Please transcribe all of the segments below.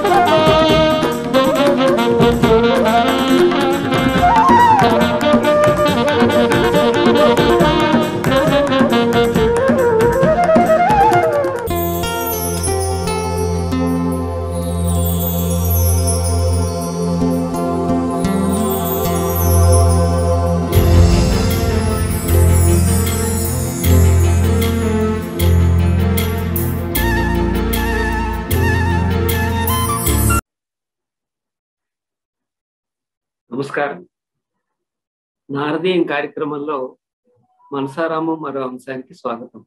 నమస్కారం నారదీయం కార్యక్రమంలో మనసారామం మరో అంశానికి స్వాగతం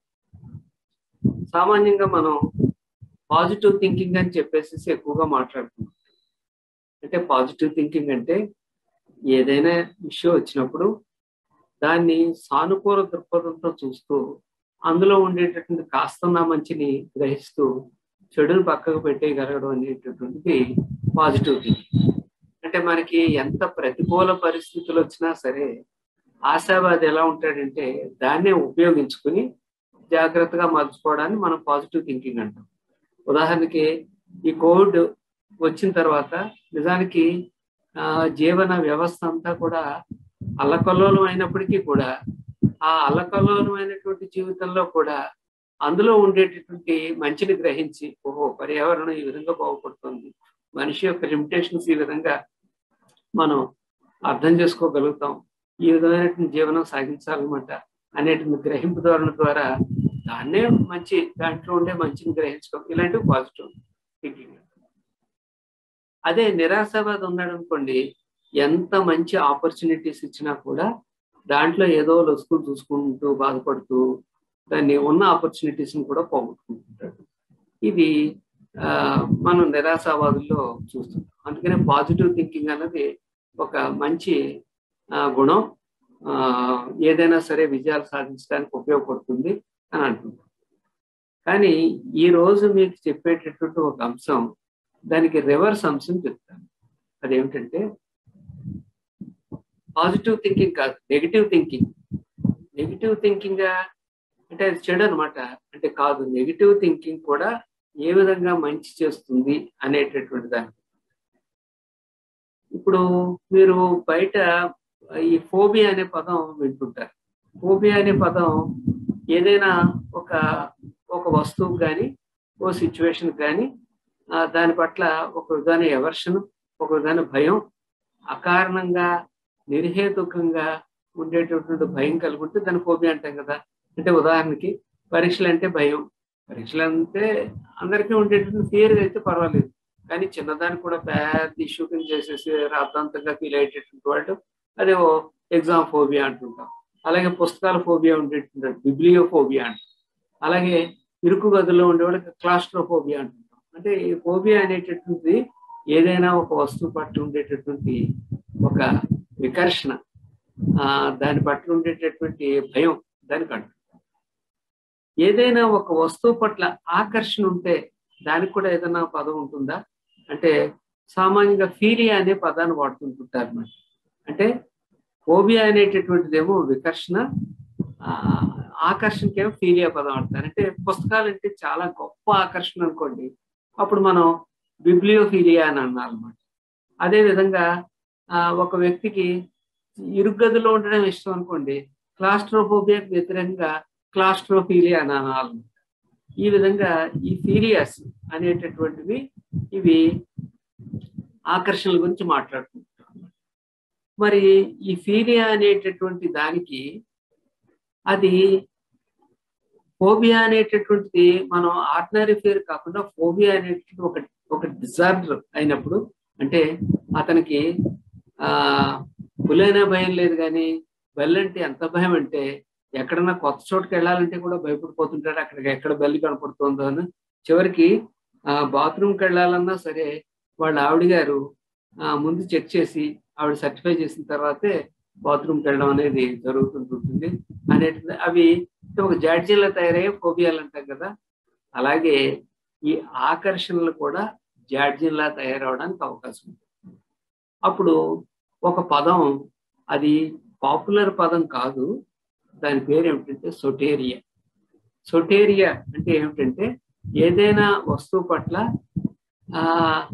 సామాన్యంగా మనం పాజిటివ్ థింకింగ్ అని చెప్పేసి ఎక్కువగా మాట్లాడుతున్నాం అంటే పాజిటివ్ థింకింగ్ అంటే ఏదైనా ఇష్యూ వచ్చినప్పుడు దాన్ని సానుకూల దృక్పథంతో చూస్తూ అందులో ఉండేటటువంటి కాస్తన్న మంచిని గ్రహిస్తూ చెడును పక్కకు పెట్టేయగలగడం అనేటటువంటిది పాజిటివ్ థింకింగ్ అంటే మనకి ఎంత ప్రతికూల పరిస్థితులు వచ్చినా సరే ఆశావాది ఎలా ఉంటాడంటే దాన్నే ఉపయోగించుకుని జాగ్రత్తగా మలుచుకోవడాన్ని మనం పాజిటివ్ థింకింగ్ అంటాం ఉదాహరణకి ఈ కోవిడ్ వచ్చిన తర్వాత నిజానికి జీవన వ్యవస్థ అంతా కూడా అల్లకల్లోలం అయినప్పటికీ కూడా ఆ అల్లకల్లోలమైనటువంటి జీవితంలో కూడా అందులో ఉండేటటువంటి మంచిని గ్రహించి ఓహో పర్యావరణం ఈ విధంగా బాగుపడుతుంది మనిషి యొక్క లిమిటేషన్స్ ఈ విధంగా మనం అర్థం చేసుకోగలుగుతాం ఈ విధమైనటువంటి జీవనం సాగించాలన్నమాట అనేటువంటి గ్రహింపు ధోరణి ద్వారా దాన్నే మంచి దాంట్లో ఉండే మంచిని గ్రహించుకోవడం ఇలాంటివి పాజిటివ్ థింకింగ్ అదే నిరాశావాద ఉన్నాడు అనుకోండి ఎంత మంచి ఆపర్చునిటీస్ ఇచ్చినా కూడా దాంట్లో ఏదో లొసుకులు చూసుకుంటూ బాధపడుతూ దాన్ని ఉన్న ఆపర్చునిటీస్ని కూడా పోగొట్టుకుంటుంటాడు ఇది మనం నిరాశావాదుల్లో చూస్తున్నాం అందుకనే పాజిటివ్ థింకింగ్ అనేది ఒక మంచి గుణం ఏదైనా సరే విజయాలు సాధించడానికి ఉపయోగపడుతుంది అని అంటున్నాం కానీ ఈ రోజు మీకు చెప్పేటటువంటి ఒక అంశం దానికి రివర్స్ అంశం చెప్తాను అదేమిటంటే పాజిటివ్ థింకింగ్ కాదు నెగిటివ్ థింకింగ్ నెగిటివ్ థింకింగ్ అంటే అది చెడు అనమాట అంటే కాదు నెగిటివ్ థింకింగ్ కూడా ఏ విధంగా మంచి చేస్తుంది అనేటటువంటి దాన్ని ఇప్పుడు మీరు బయట ఈ ఫోబియా అనే పదం వింటుంటారు ఫోబియా అనే పదం ఏదైనా ఒక ఒక వస్తువు కానీ ఓ సిచ్యువేషన్ కానీ దాని పట్ల ఒక విధాన ఎవర్షన్ ఒక విధాన భయం అకారణంగా నిర్హేతుకంగా ఉండేటటువంటి భయం కలుగుంటే దాని ఫోబియా అంటాం కదా అంటే ఉదాహరణకి పరీక్షలు అంటే భయం పరీక్షలు అంటే అందరికీ ఉండేటువంటి ఫియర్ అయితే పర్వాలేదు కానీ చిన్నదాన్ని కూడా పెద్ద ఇష్యూ కింద చేసేసి రాద్ధాంతంగా ఫీల్ అయ్యేటటువంటి వాళ్ళు అదే ఓ ఎగ్జామ్ ఫోబియా అంటుంటాం అలాగే పుస్తకాల ఫోబియా ఉండేటువంటి బిబ్లియో ఫోబియా అంటాం అలాగే ఇరుకు గదుల్లో ఉండేవాళ్ళకి క్లాస్ట్రోఫోబియా అంటుంటాం అంటే ఈ ఫోబియా అనేటటువంటిది ఏదైనా ఒక వస్తువు పట్ల ఉండేటటువంటి ఒక వికర్షణ దాని పట్ల ఉండేటటువంటి భయం దానికి అంటుంటాం ఏదైనా ఒక వస్తువు పట్ల ఆకర్షణ ఉంటే దానికి కూడా ఏదైనా పదం ఉంటుందా అంటే సామాన్యంగా ఫీలియా అనే పదాన్ని వాడుతుంటుంటారు అన్నమాట అంటే ఫోబియా అనేటటువంటిదేమో వికర్షణ ఆకర్షణకేమో ఫీలియా పదం వాడతారు అంటే పుస్తకాలు అంటే చాలా గొప్ప ఆకర్షణ అనుకోండి అప్పుడు మనం బిబ్లియోఫీలియా అని అన్నారన్నమాట అదేవిధంగా ఒక వ్యక్తికి ఇరుగదిలో ఉండడం ఇష్టం అనుకోండి క్లాస్ట్రోఫోబియాకి వ్యతిరేకంగా క్లాస్ట్రోఫీలియా అని అనాలన్నమాట ఈ విధంగా ఈ ఫీలియాస్ అనేటటువంటివి ఇవి ఆకర్షణల గురించి మాట్లాడుకుంటాం మరి ఈ ఫీలియా అనేటటువంటి దానికి అది ఫోబియా అనేటటువంటిది మనం ఆర్డినరీ ఫియర్ కాకుండా ఫోబియా అనేటువంటి ఒక ఒక డిజార్డర్ అయినప్పుడు అంటే అతనికి ఆ పులైన భయం లేదు కానీ బెల్లంటే ఎంత భయం అంటే ఎక్కడన్నా కొత్త చోటుకి వెళ్ళాలంటే కూడా భయపడిపోతుంటాడు అక్కడికి ఎక్కడ బెల్లి కనపడుతుందో అని చివరికి ఆ బాత్రూమ్కి వెళ్ళాలన్నా సరే వాళ్ళ ఆవిడ గారు ముందు చెక్ చేసి ఆవిడ సర్టిఫై చేసిన తర్వాతే బాత్రూమ్కి వెళ్ళడం అనేది జరుగుతుంటుంది అనేటిది అవి ఒక జాడ్జీలో తయారయ్యే ఫోబియాలు అంటాం కదా అలాగే ఈ ఆకర్షణలు కూడా జాడ్జీలా తయారవడానికి అవకాశం ఉంది అప్పుడు ఒక పదం అది పాపులర్ పదం కాదు దాని పేరు ఏమిటంటే సొటేరియా సొటేరియా అంటే ఏమిటంటే ఏదైనా వస్తువు పట్ల ఆ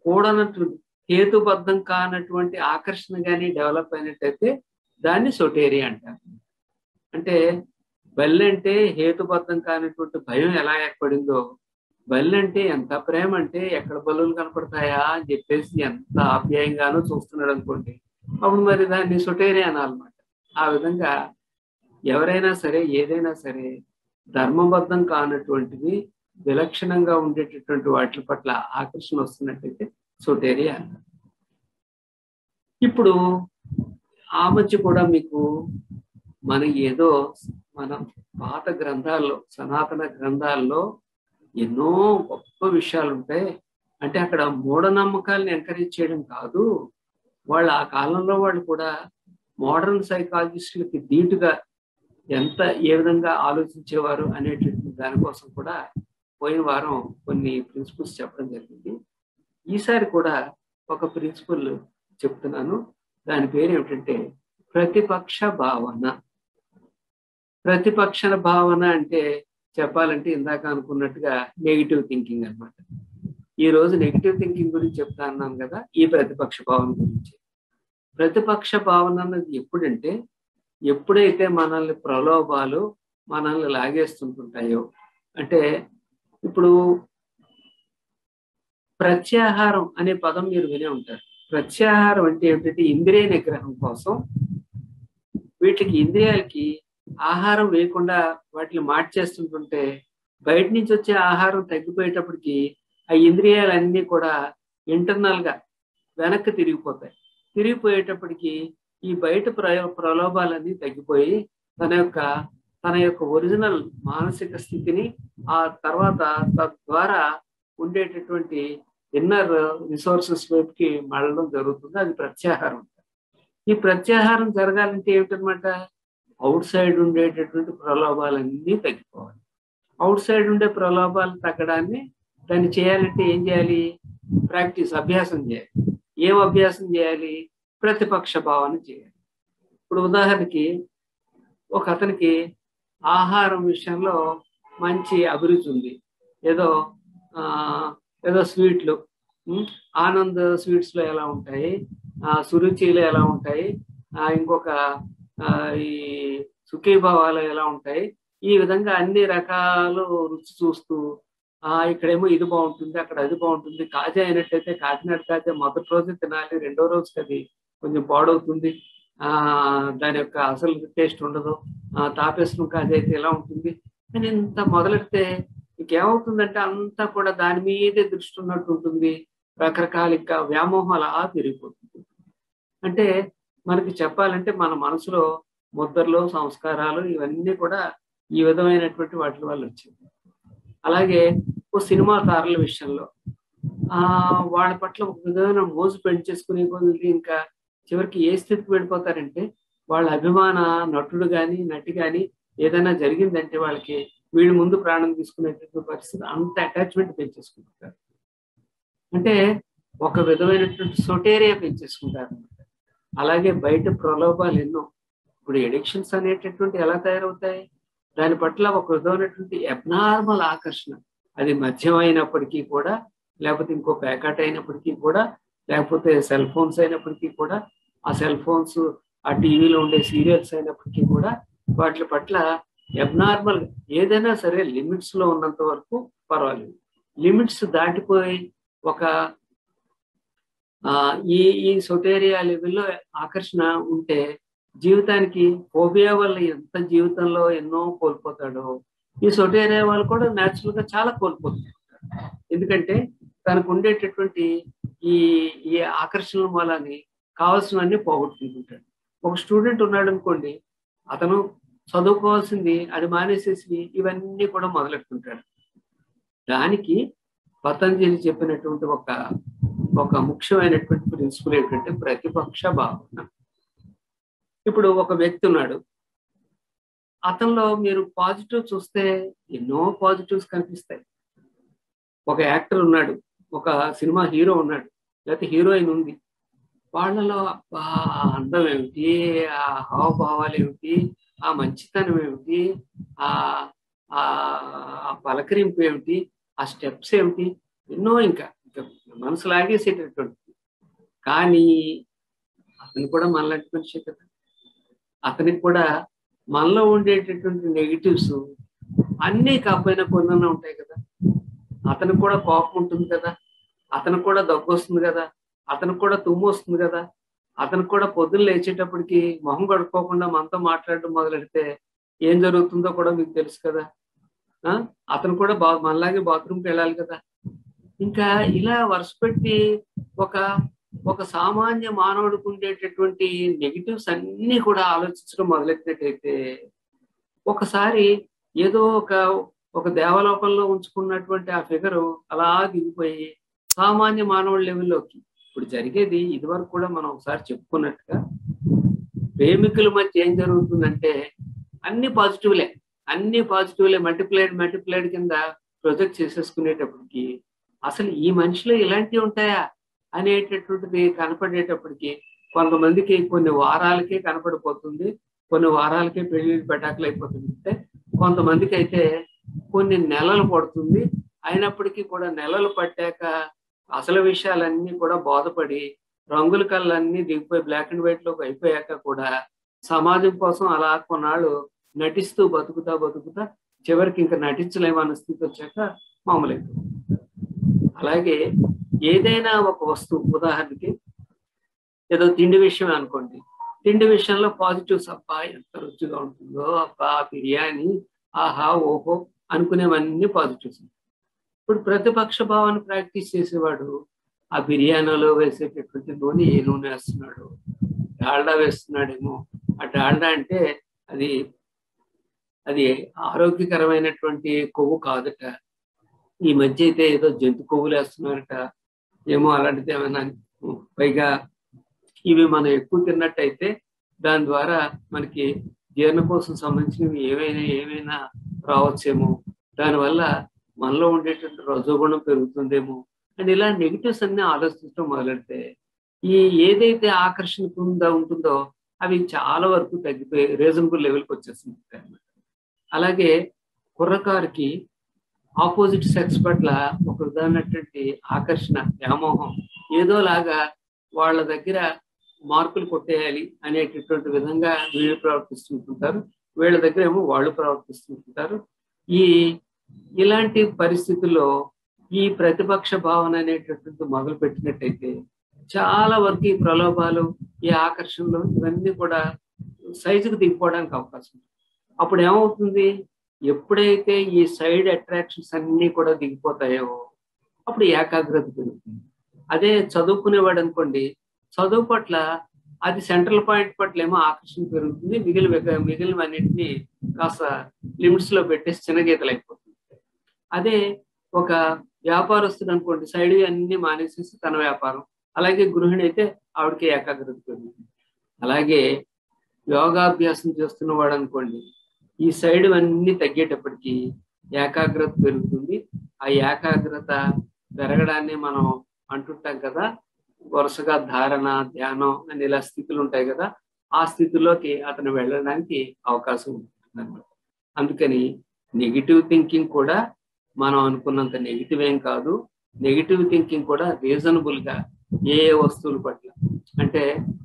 కూడనటువంటి హేతుబద్ధం కానటువంటి ఆకర్షణ కానీ డెవలప్ అయినట్టయితే దాన్ని సొటేరియా అంటారు అంటే బల్లి అంటే హేతుబద్ధం కానటువంటి భయం ఎలా ఏర్పడిందో బల్లి అంటే ఎంత ప్రేమ అంటే ఎక్కడ బల్లులు కనపడతాయా అని చెప్పేసి ఎంత ఆప్యాయంగానో చూస్తున్నాడు అనుకోండి అప్పుడు మరి దాన్ని సొటేరియా అనాలన్నమాట ఆ విధంగా ఎవరైనా సరే ఏదైనా సరే ధర్మబద్ధం కానటువంటివి విలక్షణంగా ఉండేటటువంటి వాటి పట్ల ఆకర్షణ వస్తున్నట్టయితే సొటేరియా అన్నారు ఇప్పుడు ఆ మధ్య కూడా మీకు మన ఏదో మన పాత గ్రంథాల్లో సనాతన గ్రంథాల్లో ఎన్నో గొప్ప విషయాలు ఉంటాయి అంటే అక్కడ మూఢనమ్మకాలను ఎంకరేజ్ చేయడం కాదు వాళ్ళు ఆ కాలంలో వాళ్ళు కూడా మోడర్న్ సైకాలజిస్టులకి ధీటుగా ఎంత ఏ విధంగా ఆలోచించేవారు అనేటువంటి దానికోసం కూడా పోయిన వారం కొన్ని ప్రిన్సిపల్స్ చెప్పడం జరిగింది ఈసారి కూడా ఒక ప్రిన్సిపల్ చెప్తున్నాను దాని పేరు ఏమిటంటే ప్రతిపక్ష భావన ప్రతిపక్ష భావన అంటే చెప్పాలంటే ఇందాక అనుకున్నట్టుగా నెగిటివ్ థింకింగ్ అనమాట ఈ రోజు నెగిటివ్ థింకింగ్ గురించి చెప్తా అన్నాను కదా ఈ ప్రతిపక్ష భావన గురించి ప్రతిపక్ష భావన అన్నది ఎప్పుడంటే ఎప్పుడైతే మనల్ని ప్రలోభాలు మనల్ని లాగేస్తుంటుంటాయో అంటే ఇప్పుడు ప్రత్యాహారం అనే పదం మీరు వినే ఉంటారు ప్రత్యాహారం అంటే ఏమిటంటే ఇంద్రియ నిగ్రహం కోసం వీటికి ఇంద్రియాలకి ఆహారం వేయకుండా వాటిని మార్చేస్తుంటుంటే బయట నుంచి వచ్చే ఆహారం తగ్గిపోయేటప్పటికి ఆ ఇంద్రియాలన్నీ కూడా ఇంటర్నల్ గా వెనక్కి తిరిగిపోతాయి తిరిగిపోయేటప్పటికి ఈ బయట ప్రయో ప్రలోభాలన్నీ తగ్గిపోయి తన యొక్క తన యొక్క ఒరిజినల్ మానసిక స్థితిని ఆ తర్వాత తద్వారా ఉండేటటువంటి ఇన్నర్ రిసోర్సెస్ వైపుకి మళ్ళడం జరుగుతుంది అది ప్రత్యాహారం ఈ ప్రత్యాహారం జరగాలంటే ఏమిటనమాట అవుట్ సైడ్ ఉండేటటువంటి ప్రలోభాలన్నీ తగ్గిపోవాలి అవుట్ సైడ్ ఉండే ప్రలోభాలు తగ్గడాన్ని దాన్ని చేయాలంటే ఏం చేయాలి ప్రాక్టీస్ అభ్యాసం చేయాలి ఏం అభ్యాసం చేయాలి ప్రతిపక్ష భావన చేయాలి ఇప్పుడు ఉదాహరణకి ఒక అతనికి ఆహారం విషయంలో మంచి అభిరుచి ఉంది ఏదో ఆ ఏదో స్వీట్లు ఆనంద్ స్వీట్స్ లో ఎలా ఉంటాయి ఆ సురుచిలో ఎలా ఉంటాయి ఆ ఇంకొక ఈ సుఖీభావాలు ఎలా ఉంటాయి ఈ విధంగా అన్ని రకాలు రుచి చూస్తూ ఆ ఇక్కడేమో ఇది బాగుంటుంది అక్కడ అది బాగుంటుంది కాజా అయినట్టయితే కాకినాడ కాజా మొదటి రోజు తినాలి రెండో రోజుకి అది కొంచెం పాడవుతుంది ఆ దాని యొక్క అసలు టేస్ట్ ఉండదు ఆ తాపేశ్వరం కాజా అయితే ఎలా ఉంటుంది అని ఇంత మొదలెడితే ఇంకేమవుతుందంటే అంతా కూడా దాని మీదే దృష్టి ఉన్నట్టు ఉంటుంది రకరకాల ఇంకా వ్యామోహం అలా పెరిగిపోతుంది అంటే మనకి చెప్పాలంటే మన మనసులో ముద్రలు సంస్కారాలు ఇవన్నీ కూడా ఈ విధమైనటువంటి వాటి వల్ల వచ్చింది అలాగే ఓ సినిమా తారల విషయంలో ఆ వాళ్ళ పట్ల ఒక విధమైన మోజు పెంచేసుకునే కొద్ది ఇంకా చివరికి ఏ స్థితికి వెళ్ళిపోతారంటే వాళ్ళ అభిమాన నటుడు కానీ నటి కానీ ఏదైనా జరిగిందంటే వాళ్ళకి వీడి ముందు ప్రాణం తీసుకునేటటువంటి పరిస్థితి అంత అటాచ్మెంట్ పెంచేసుకుంటారు అంటే ఒక విధమైనటువంటి సొటేరియా పెంచేసుకుంటారు అనమాట అలాగే బయట ప్రలోభాలు ఎన్నో ఇప్పుడు ఎడిక్షన్స్ అనేటటువంటి ఎలా తయారవుతాయి దాని పట్ల ఒక విధమైనటువంటి అబ్నార్మల్ ఆకర్షణ అది మద్యం అయినప్పటికీ కూడా లేకపోతే ఇంకో ప్యాకెట్ అయినప్పటికీ కూడా లేకపోతే సెల్ ఫోన్స్ అయినప్పటికీ కూడా ఆ సెల్ ఫోన్స్ ఆ టీవీలో ఉండే సీరియల్స్ అయినప్పటికీ కూడా వాటి పట్ల అబ్నార్మల్ ఏదైనా సరే లిమిట్స్ లో ఉన్నంత వరకు పర్వాలేదు లిమిట్స్ దాటిపోయి ఒక ఈ ఈ సొటేరియా లెవెల్లో ఆకర్షణ ఉంటే జీవితానికి ఫోబియా వల్ల ఎంత జీవితంలో ఎన్నో కోల్పోతాడో ఈ సొటేరియా వాళ్ళు కూడా న్యాచురల్ గా చాలా కోల్పోతారు ఎందుకంటే తనకు ఉండేటటువంటి ఈ ఈ ఆకర్షణ మూలాన్ని కావాల్సినవన్నీ పోగొట్టుకుంటుంటాడు ఒక స్టూడెంట్ ఉన్నాడు అనుకోండి అతను చదువుకోవాల్సింది అది మానేసేసి ఇవన్నీ కూడా మొదలెట్టుకుంటాడు దానికి పతంజలి చెప్పినటువంటి ఒక ఒక ముఖ్యమైనటువంటి ప్రిన్సిపల్ ఏంటంటే ప్రతిపక్ష భావన ఇప్పుడు ఒక వ్యక్తి ఉన్నాడు అతనిలో మీరు పాజిటివ్ చూస్తే ఎన్నో పాజిటివ్స్ కనిపిస్తాయి ఒక యాక్టర్ ఉన్నాడు ఒక సినిమా హీరో ఉన్నాడు లేకపోతే హీరోయిన్ ఉంది వాళ్ళలో ఆ అందం ఏమిటి ఆ హావభావాలు ఏమిటి ఆ మంచితనం ఏమిటి ఆ ఆ పలకరింపు ఏమిటి ఆ స్టెప్స్ ఏమిటి ఎన్నో ఇంకా ఇంకా మనసు లాగేసేటటువంటిది కానీ అతను కూడా మనలాంటి మనిషే కదా అతనికి కూడా మనలో ఉండేటటువంటి నెగిటివ్స్ అన్నీ కాకపోయినా కొన్ని ఉంటాయి కదా అతనికి కూడా కోపం ఉంటుంది కదా అతనికి కూడా దగ్గు వస్తుంది కదా అతనికి కూడా తుమ్ము వస్తుంది కదా అతనికి కూడా పొద్దున్న లేచేటప్పటికి మొహం కడుక్కోకుండా మనతో మాట్లాడడం మొదలెడితే ఏం జరుగుతుందో కూడా మీకు తెలుసు కదా ఆ? అతను కూడా బా మనలాగే బాత్రూమ్కి వెళ్ళాలి కదా ఇంకా ఇలా వరుస పెట్టి ఒక ఒక సామాన్య మానవుడికి ఉండేటటువంటి నెగిటివ్స్ అన్ని కూడా ఆలోచించడం మొదలెట్టినట్టయితే ఒకసారి ఏదో ఒక ఒక దేవలోకంలో ఉంచుకున్నటువంటి ఆ ఫిగర్ అలా దిగిపోయి సామాన్య మానవుడి లెవెల్లోకి ఇప్పుడు జరిగేది ఇదివరకు కూడా మనం ఒకసారి చెప్పుకున్నట్టుగా ప్రేమికుల మధ్య ఏం జరుగుతుందంటే అన్ని పాజిటివ్లే అన్ని పాజిటివ్లే మల్టిప్లైడ్ మల్టిప్లైడ్ కింద ప్రొజెక్ట్ చేసేసుకునేటప్పటికి అసలు ఈ మనిషిలో ఇలాంటివి ఉంటాయా అనేటటువంటిది కనపడేటప్పటికి కొంతమందికి కొన్ని వారాలకే కనపడిపోతుంది కొన్ని వారాలకే పెళ్లి పెటాకులు అయిపోతుంది అంటే కొంతమందికి అయితే కొన్ని నెలలు పడుతుంది అయినప్పటికీ కూడా నెలలు పట్టాక అసలు విషయాలన్నీ కూడా బోధపడి రంగుల కళ్ళన్నీ దిగిపోయి బ్లాక్ అండ్ వైట్ లోకి అయిపోయాక కూడా సమాజం కోసం అలా కొన్నాళ్ళు నటిస్తూ బతుకుతా బతుకుతా చివరికి ఇంకా నటించలేమన్న స్థితి వచ్చాక మామూలు అయిపోతుంది అలాగే ఏదైనా ఒక వస్తువు ఉదాహరణకి ఏదో తిండి విషయం అనుకోండి తిండి విషయంలో పాజిటివ్స్ అబ్బా ఎంత రుచిగా ఉంటుందో అబ్బా బిర్యానీ ఆహా ఓహో అనుకునేవన్నీ పాజిటివ్స్ ఇప్పుడు ప్రతిపక్ష భావాన్ని ప్రాక్టీస్ చేసేవాడు ఆ బిర్యానీలో వేసేటటువంటి నూనె ఏ నూనె వేస్తున్నాడు డాల్డా వేస్తున్నాడేమో ఆ డాల్డా అంటే అది అది ఆరోగ్యకరమైనటువంటి కొవ్వు కాదట ఈ మధ్య అయితే ఏదో జంతు కొవ్వులు వేస్తున్నారట ఏమో అలాంటిది ఏమైనా పైగా ఇవి మనం ఎక్కువ తిన్నట్టయితే దాని ద్వారా మనకి జీర్ణకోశం సంబంధించినవి ఏవైనా ఏమైనా రావచ్చేమో దానివల్ల మనలో ఉండేటువంటి రజోగుణం పెరుగుతుందేమో అని ఇలా నెగిటివ్స్ అన్ని ఆలోచించడం మొదలెడితే ఈ ఏదైతే ఆకర్షణ ఉందా ఉంటుందో అవి చాలా వరకు తగ్గిపోయి రీజనబుల్ లెవెల్కి వచ్చేస్తుంది అన్నమాట అలాగే కుర్రకారుకి ఆపోజిట్ సెక్స్ పట్ల ఒక విధమైనటువంటి ఆకర్షణ వ్యామోహం ఏదోలాగా వాళ్ళ దగ్గర మార్కులు కొట్టేయాలి అనేటటువంటి విధంగా వీళ్ళు ప్రవర్తిస్తుంటుంటారు వీళ్ళ దగ్గర ఏమో వాళ్ళు ప్రవర్తిస్తుంటుంటారు ఈ ఇలాంటి పరిస్థితుల్లో ఈ ప్రతిపక్ష భావన అనేటటువంటి మొదలు పెట్టినట్టయితే చాలా వరకు ఈ ప్రలోభాలు ఈ ఆకర్షణలు ఇవన్నీ కూడా సైజుకు దిగిపోవడానికి అవకాశం ఉంది అప్పుడు ఏమవుతుంది ఎప్పుడైతే ఈ సైడ్ అట్రాక్షన్స్ అన్నీ కూడా దిగిపోతాయో అప్పుడు ఏకాగ్రత పెరుగుతుంది అదే చదువుకునేవాడు అనుకోండి చదువు పట్ల అది సెంట్రల్ పాయింట్ పట్ల ఏమో ఆకర్షణ పెరుగుతుంది మిగిలిన మిగిలినవన్నింటినీ కాస్త లిమిట్స్ లో పెట్టేసి చిన్న గీతలు అయిపోతుంది అదే ఒక వ్యాపారస్తుడు అనుకోండి సైడ్ అన్ని మానేసేసి తన వ్యాపారం అలాగే గృహిణి అయితే ఆవిడకి ఏకాగ్రత పెరుగుతుంది అలాగే యోగాభ్యాసం చేస్తున్నవాడు అనుకోండి ఈ సైడ్ అన్ని తగ్గేటప్పటికి ఏకాగ్రత పెరుగుతుంది ఆ ఏకాగ్రత పెరగడాన్ని మనం అంటుంటాం కదా వరుసగా ధారణ ధ్యానం అని ఇలా స్థితులు ఉంటాయి కదా ఆ స్థితిలోకి అతను వెళ్ళడానికి అవకాశం ఉంటుంది అనమాట అందుకని నెగిటివ్ థింకింగ్ కూడా మనం అనుకున్నంత నెగిటివ్ ఏం కాదు నెగిటివ్ థింకింగ్ కూడా రీజనబుల్ గా ఏ ఏ వస్తువుల పట్ల అంటే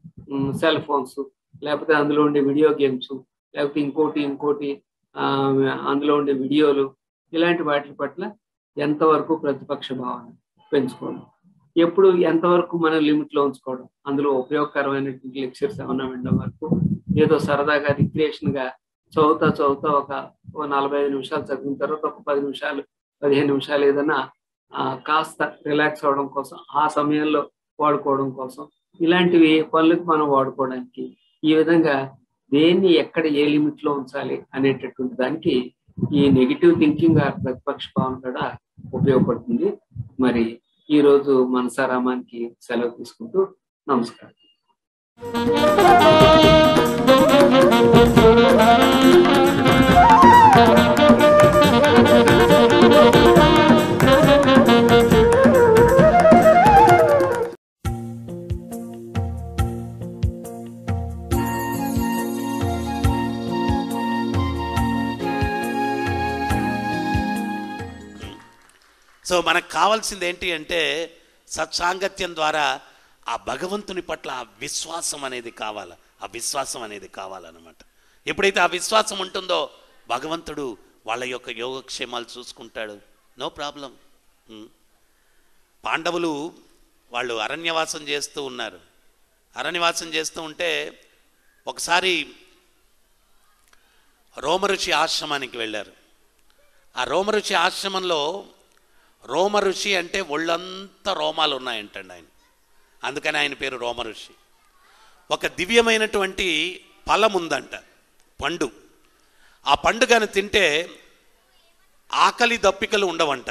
సెల్ ఫోన్స్ లేకపోతే అందులో ఉండే వీడియో గేమ్స్ లేకపోతే ఇంకోటి ఇంకోటి అందులో ఉండే వీడియోలు ఇలాంటి వాటి పట్ల ఎంతవరకు ప్రతిపక్ష భావన పెంచుకోవడం ఎప్పుడు ఎంతవరకు మనం లిమిట్ లో ఉంచుకోవడం అందులో ఉపయోగకరమైనటువంటి లెక్చర్స్ ఏమన్నా వినడం వరకు ఏదో సరదాగా రిక్రియేషన్ గా చదువుతా చదువుతా ఒక ఓ నలభై ఐదు నిమిషాలు చదివిన తర్వాత ఒక పది నిమిషాలు పదిహేను నిమిషాలు ఏదైనా కాస్త రిలాక్స్ అవడం కోసం ఆ సమయంలో వాడుకోవడం కోసం ఇలాంటివి పనులకు మనం వాడుకోవడానికి ఈ విధంగా దేన్ని ఎక్కడ ఏ లిమిట్ లో ఉంచాలి అనేటటువంటి దానికి ఈ నెగిటివ్ థింకింగ్ ప్రతిపక్ష భావన కూడా ఉపయోగపడుతుంది మరి ఈ రోజు మనసారామానికి సెలవు తీసుకుంటూ నమస్కారం సో మనకు కావాల్సింది ఏంటి అంటే సత్సాంగత్యం ద్వారా ఆ భగవంతుని పట్ల ఆ విశ్వాసం అనేది కావాలి ఆ విశ్వాసం అనేది కావాలన్నమాట ఎప్పుడైతే ఆ విశ్వాసం ఉంటుందో భగవంతుడు వాళ్ళ యొక్క యోగక్షేమాలు చూసుకుంటాడు నో ప్రాబ్లం పాండవులు వాళ్ళు అరణ్యవాసం చేస్తూ ఉన్నారు అరణ్యవాసం చేస్తూ ఉంటే ఒకసారి రోమఋషి ఆశ్రమానికి వెళ్ళారు ఆ రోమఋషి ఆశ్రమంలో రోమఋషి అంటే ఒళ్ళంతా రోమాలు ఉన్నాయంటండి ఆయన అందుకని ఆయన పేరు రోమఋషి ఒక దివ్యమైనటువంటి ఫలం ఉందంట పండు ఆ పండు కానీ తింటే ఆకలి దప్పికలు ఉండవంట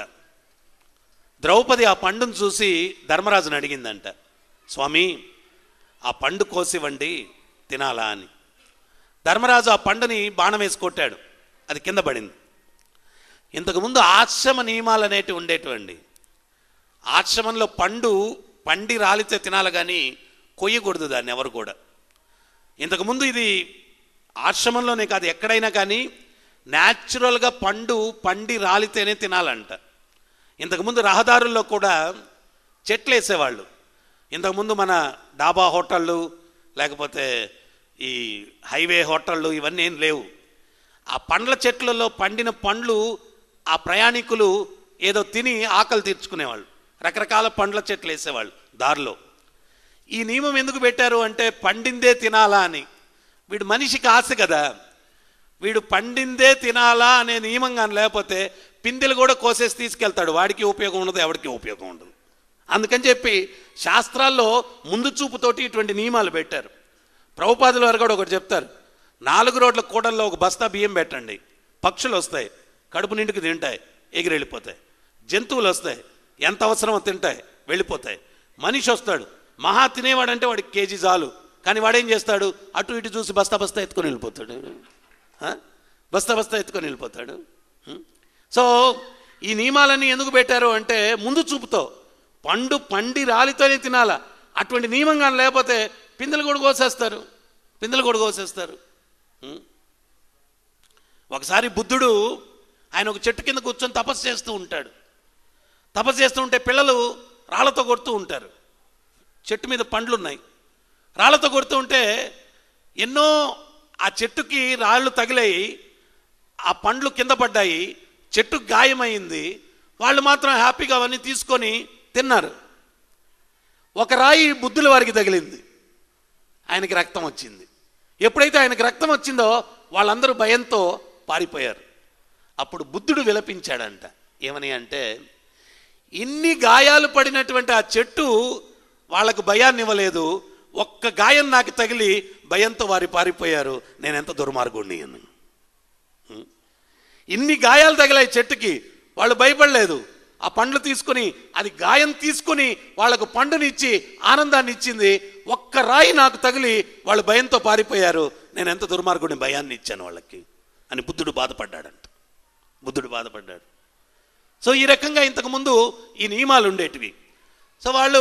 ద్రౌపది ఆ పండును చూసి ధర్మరాజుని అడిగిందంట స్వామి ఆ పండు కోసివ్వండి తినాలా అని ధర్మరాజు ఆ పండుని బాణం వేసి కొట్టాడు అది కింద పడింది ఇంతకుముందు ఆశ్రమ నియమాలు అనేటివి ఉండేటివండి ఆశ్రమంలో పండు పండి రాలితే తినాలి కానీ కొయ్యకూడదు దాన్ని ఎవరు కూడా ఇంతకుముందు ఇది ఆశ్రమంలోనే కాదు ఎక్కడైనా కానీ న్యాచురల్గా పండు పండి రాలితేనే తినాలంట ఇంతకుముందు రహదారుల్లో కూడా చెట్లు వేసేవాళ్ళు ఇంతకుముందు మన డాబా హోటళ్ళు లేకపోతే ఈ హైవే హోటళ్ళు ఇవన్నీ ఏం లేవు ఆ పండ్ల చెట్లలో పండిన పండ్లు ఆ ప్రయాణికులు ఏదో తిని ఆకలి తీర్చుకునేవాళ్ళు రకరకాల పండ్ల చెట్లు వేసేవాళ్ళు దారిలో ఈ నియమం ఎందుకు పెట్టారు అంటే పండిందే తినాలా అని వీడు మనిషికి ఆశ కదా వీడు పండిందే తినాలా అనే నియమం కానీ లేకపోతే పిందెలు కూడా కోసేసి తీసుకెళ్తాడు వాడికి ఉపయోగం ఉండదు ఎవరికి ఉపయోగం ఉండదు అందుకని చెప్పి శాస్త్రాల్లో ముందు చూపుతోటి ఇటువంటి నియమాలు పెట్టారు ప్రభుపాదుల వారు కూడా ఒకటి చెప్తారు నాలుగు రోడ్ల కూడల్లో ఒక బస్తా బియ్యం పెట్టండి పక్షులు వస్తాయి కడుపు నిండుకు తింటాయి ఎగిరి వెళ్ళిపోతాయి జంతువులు వస్తాయి ఎంత అవసరమో తింటాయి వెళ్ళిపోతాయి మనిషి వస్తాడు మహా తినేవాడంటే వాడికి కేజీ చాలు కానీ వాడేం చేస్తాడు అటు ఇటు చూసి బస్తా బస్తా ఎత్తుకొని వెళ్ళిపోతాడు ఆ? బస్తా బస్తా ఎత్తుకొని వెళ్ళిపోతాడు హ్మ్? సో ఈ నియమాలన్నీ ఎందుకు పెట్టారు అంటే ముందు చూపుతో పండు పండి రాలితోనే తినాలా అటువంటి నియమం కానీ లేకపోతే పిందెలు కూడా కోసేస్తారు పిందెలు కూడా కోసేస్తారు హ్మ్? ఒకసారి బుద్ధుడు ఆయన ఒక చెట్టు కింద కూర్చొని తపస్సు చేస్తూ ఉంటాడు తపస్సు చేస్తూ ఉంటే పిల్లలు రాళ్లతో కొడుతూ ఉంటారు చెట్టు మీద పండ్లు ఉన్నాయి రాళ్లతో కొడుతూ ఉంటే ఎన్నో ఆ చెట్టుకి రాళ్ళు తగిలాయి ఆ పండ్లు కింద పడ్డాయి చెట్టు గాయమైంది వాళ్ళు మాత్రం హ్యాపీగా అవన్నీ తీసుకొని తిన్నారు ఒక రాయి బుద్ధుల వారికి తగిలింది ఆయనకి రక్తం వచ్చింది ఎప్పుడైతే ఆయనకి రక్తం వచ్చిందో వాళ్ళందరూ భయంతో పారిపోయారు అప్పుడు బుద్ధుడు విలపించాడంట ఏమని అంటే ఇన్ని గాయాలు పడినటువంటి ఆ చెట్టు వాళ్ళకు భయాన్ని ఇవ్వలేదు ఒక్క గాయం నాకు తగిలి భయంతో వారి పారిపోయారు నేను ఎంత దుర్మార్గుణ్ణి అని ఉం? ఇన్ని గాయాలు తగిలాయి చెట్టుకి వాళ్ళు భయపడలేదు ఆ పండ్లు తీసుకుని అది గాయం తీసుకుని వాళ్ళకు పండునిచ్చి ఆనందాన్ని ఇచ్చింది ఒక్క రాయి నాకు తగిలి వాళ్ళు భయంతో పారిపోయారు నేను ఎంత దుర్మార్గుని భయాన్ని ఇచ్చాను వాళ్ళకి అని బుద్ధుడు బాధపడ్డాడంట బుద్ధుడు బాధపడ్డాడు సో ఈ రకంగా ఇంతకుముందు ఈ నియమాలు ఉండేటివి సో వాళ్ళు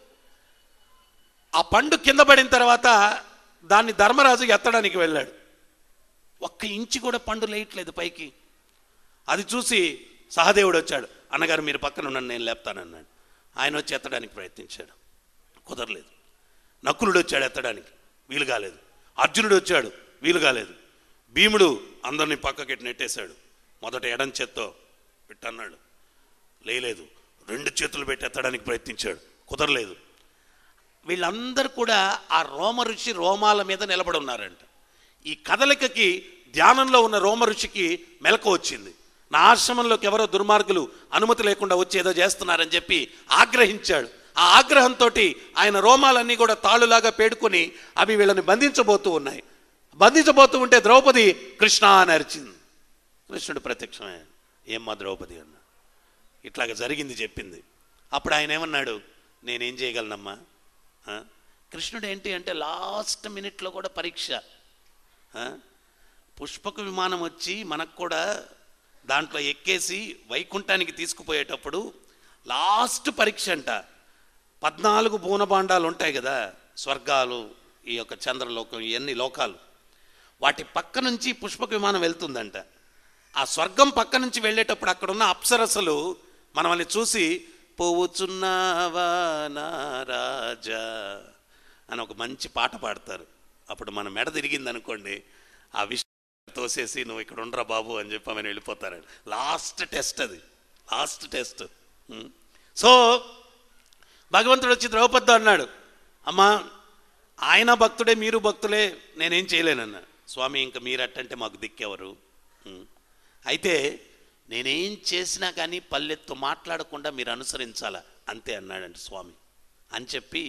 ఆ పండు కింద పడిన తర్వాత దాన్ని ధర్మరాజు ఎత్తడానికి వెళ్ళాడు ఒక్క ఇంచి కూడా పండు లేయట్లేదు పైకి అది చూసి సహదేవుడు వచ్చాడు అన్నగారు మీరు పక్కన ఉన్నాను నేను లేపుతానన్నాడు ఆయన వచ్చి ఎత్తడానికి ప్రయత్నించాడు కుదరలేదు నకులుడు వచ్చాడు ఎత్తడానికి వీలు కాలేదు అర్జునుడు వచ్చాడు వీలు కాలేదు భీముడు అందరినీ పక్కకి నెట్టేశాడు మొదట ఎడం చేత్తో పెట్టన్నాడు లేలేదు రెండు చేతులు పెట్టి ఎత్తడానికి ప్రయత్నించాడు కుదరలేదు వీళ్ళందరూ కూడా ఆ రోమ ఋషి రోమాల మీద నిలబడి ఉన్నారంట ఈ కదలికకి ధ్యానంలో ఉన్న రోమ ఋషికి మెలకు వచ్చింది నా ఆశ్రమంలోకి ఎవరో దుర్మార్గులు అనుమతి లేకుండా వచ్చి ఏదో చేస్తున్నారని చెప్పి ఆగ్రహించాడు ఆ ఆగ్రహంతో ఆయన రోమాలన్నీ కూడా తాళ్ళులాగా పేడుకొని అవి వీళ్ళని బంధించబోతూ ఉన్నాయి బంధించబోతూ ఉంటే ద్రౌపది కృష్ణ అని అరిచింది కృష్ణుడు ప్రత్యక్షమే ఏమ్మా ద్రౌపది అన్న ఇట్లాగ జరిగింది చెప్పింది అప్పుడు ఆయన ఏమన్నాడు నేనేం చేయగలనమ్మా ఆ? కృష్ణుడు ఏంటి అంటే లాస్ట్ మినిట్లో కూడా పరీక్ష ఆ? పుష్పక విమానం వచ్చి మనకు కూడా దాంట్లో ఎక్కేసి వైకుంఠానికి తీసుకుపోయేటప్పుడు లాస్ట్ పరీక్ష అంట పద్నాలుగు బూనబాండాలు ఉంటాయి కదా స్వర్గాలు ఈ యొక్క చంద్రలోకం ఇవన్నీ లోకాలు వాటి పక్క నుంచి పుష్పక విమానం వెళ్తుందంట ఆ స్వర్గం పక్క నుంచి వెళ్ళేటప్పుడు అక్కడ ఉన్న అప్సరసలు మనల్ని చూసి పోవుచున్నావా నా రాజా అని ఒక మంచి పాట పాడతారు అప్పుడు మన మెడ తిరిగింది అనుకోండి ఆ విషయం తోసేసి నువ్వు ఇక్కడ ఉండరా బాబు అని చెప్పి ఆమెను వెళ్ళిపోతారు లాస్ట్ టెస్ట్ అది లాస్ట్ టెస్ట్ ఉం. సో భగవంతుడు వచ్చి ద్రౌపదితో అన్నాడు అమ్మా ఆయన భక్తుడే మీరు భక్తులే నేనేం చేయలేనన్నా స్వామి ఇంకా మీరట్టంటే మాకు దిక్కెవరు ఉం. అయితే నేనేం చేసినా కానీ పల్లెత్తు మాట్లాడకుండా మీరు అనుసరించాలా అంతే అన్నాడండి స్వామి అని చెప్పి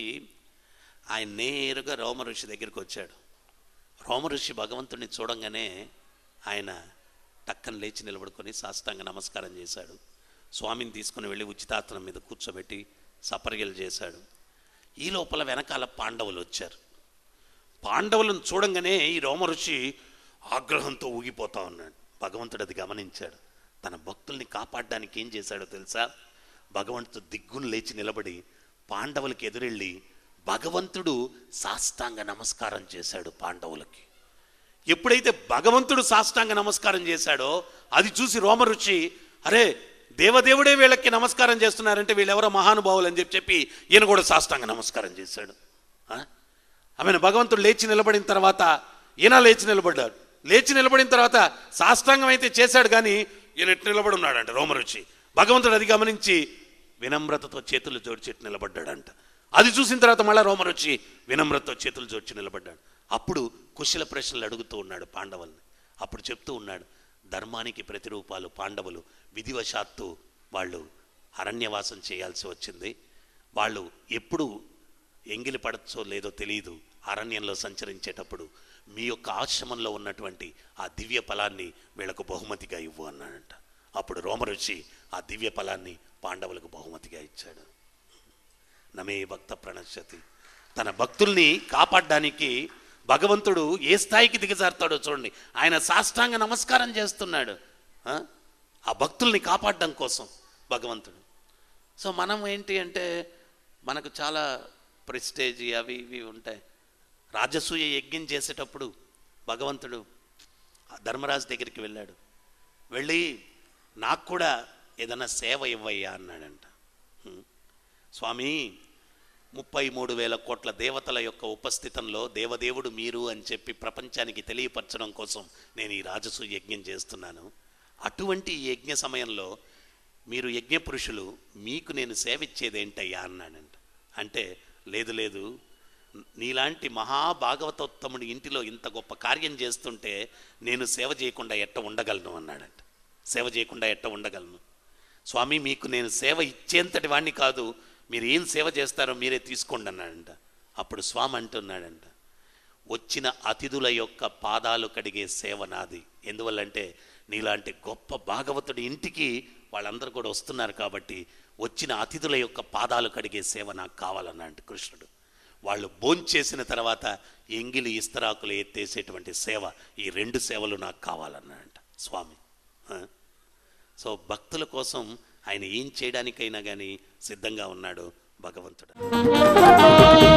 ఆయన నేరుగా రోమ ఋషి దగ్గరికి వచ్చాడు రోమ ఋషి భగవంతుడిని చూడంగానే ఆయన టక్కన లేచి నిలబడుకొని సాష్టాంగ నమస్కారం చేశాడు స్వామిని తీసుకుని వెళ్ళి ఉచితాసనం మీద కూర్చోబెట్టి సపర్యలు చేశాడు ఈ లోపల వెనకాల పాండవులు వచ్చారు పాండవులను చూడంగానే ఈ రోమ ఋషి ఆగ్రహంతో ఊగిపోతా ఉన్నాడు భగవంతుడు అది గమనించాడు తన భక్తుల్ని కాపాడడానికి ఏం చేశాడో తెలుసా భగవంతుడు దిగ్గును లేచి నిలబడి పాండవులకి ఎదురెళ్ళి భగవంతుడు సాష్టాంగ నమస్కారం చేశాడు పాండవులకి ఎప్పుడైతే భగవంతుడు సాష్టాంగ నమస్కారం చేశాడో అది చూసి రోమ ఋషి అరే దేవదేవుడే వీళ్ళకి నమస్కారం చేస్తున్నారంటే వీళ్ళెవరో మహానుభావులు అని చెప్పి చెప్పి ఈయన కూడా సాష్టాంగ నమస్కారం చేశాడు ఆ? ఆమెను భగవంతుడు లేచి నిలబడిన తర్వాత ఈయన లేచి నిలబడ్డాడు లేచి నిలబడిన తర్వాత సాష్టాంగం అయితే చేశాడు కానీ ఈయన ఎట్టు నిలబడి ఉన్నాడంట రోమరుచి భగవంతుడు అది గమనించి వినమ్రతతో చేతులు జోడిచి ఎట్టు నిలబడ్డాడంట అది చూసిన తర్వాత మళ్ళా రోమరుచి వినమ్రతతో చేతులు జోడ్చి నిలబడ్డాడు అప్పుడు కుశల ప్రశ్నలు అడుగుతూ ఉన్నాడు పాండవుల్ని అప్పుడు చెప్తూ ఉన్నాడు ధర్మానికి ప్రతిరూపాలు పాండవులు విధివశాత్తు వాళ్ళు అరణ్యవాసం చేయాల్సి వచ్చింది వాళ్ళు ఎప్పుడు ఎంగిలి పడచ్చో లేదో తెలియదు అరణ్యంలో సంచరించేటప్పుడు మీ యొక్క ఆశ్రమంలో ఉన్నటువంటి ఆ దివ్య ఫలాన్ని వీళ్ళకు బహుమతిగా ఇవ్వు అన్నాడంట అప్పుడు రోమరుచి ఆ దివ్య ఫలాన్ని పాండవులకు బహుమతిగా ఇచ్చాడు నమే భక్త ప్రణశ్యతి తన భక్తుల్ని కాపాడడానికి భగవంతుడు ఏ స్థాయికి దిగజారుతాడో చూడండి ఆయన సాష్టాంగ నమస్కారం చేస్తున్నాడు ఆ? ఆ భక్తుల్ని కాపాడడం కోసం భగవంతుడు సో మనం ఏంటి అంటే మనకు చాలా ప్రెస్టేజ్ అవి ఇవి ఉంటాయి రాజసూయ యజ్ఞం చేసేటప్పుడు భగవంతుడు ఆ ధర్మరాజు దగ్గరికి వెళ్ళాడు వెళ్ళి నాకు కూడా ఏదైనా సేవ ఇవ్వయ్యా అన్నాడంట హ్మ్. స్వామి ముప్పై మూడు వేల కోట్ల దేవతల యొక్క ఉపస్థితంలో దేవదేవుడు మీరు అని చెప్పి ప్రపంచానికి తెలియపరచడం కోసం నేను ఈ రాజసూయ యజ్ఞం చేస్తున్నాను అటువంటి ఈ యజ్ఞ సమయంలో మీరు యజ్ఞ పురుషులు మీకు నేను సేవిచ్చేది ఏంటయ్యా అన్నాడంట అంటే లేదు లేదు నీలాంటి మహాభాగవతోత్తముడి ఇంటిలో ఇంత గొప్ప కార్యం చేస్తుంటే నేను సేవ చేయకుండా ఎట్ట ఉండగలను అన్నాడంట సేవ చేయకుండా ఎట్ట ఉండగలను స్వామి మీకు నేను సేవ ఇచ్చేంతటి వాణ్ణి కాదు మీరు ఏం సేవ చేస్తారో మీరే తీసుకోండి అన్నాడంట అప్పుడు స్వామి అంటున్నాడంట వచ్చిన అతిథుల యొక్క పాదాలు కడిగే సేవ నాది ఎందువల్లంటే నీలాంటి గొప్ప భాగవతుడి ఇంటికి వాళ్ళందరూ కూడా వస్తున్నారు కాబట్టి వచ్చిన అతిథుల యొక్క పాదాలు కడిగే సేవ నాకు కావాలన్నాడు కృష్ణుడు వాళ్ళు భోంచేసిన తర్వాత ఎంగిలి ఇస్తరాకులు ఎత్తేసేటువంటి సేవ ఈ రెండు సేవలు నాకు కావాలన్నాడంట స్వామి ఆ? సో భక్తుల కోసం ఆయన ఏం చేయడానికైనా కానీ సిద్ధంగా ఉన్నాడు భగవంతుడు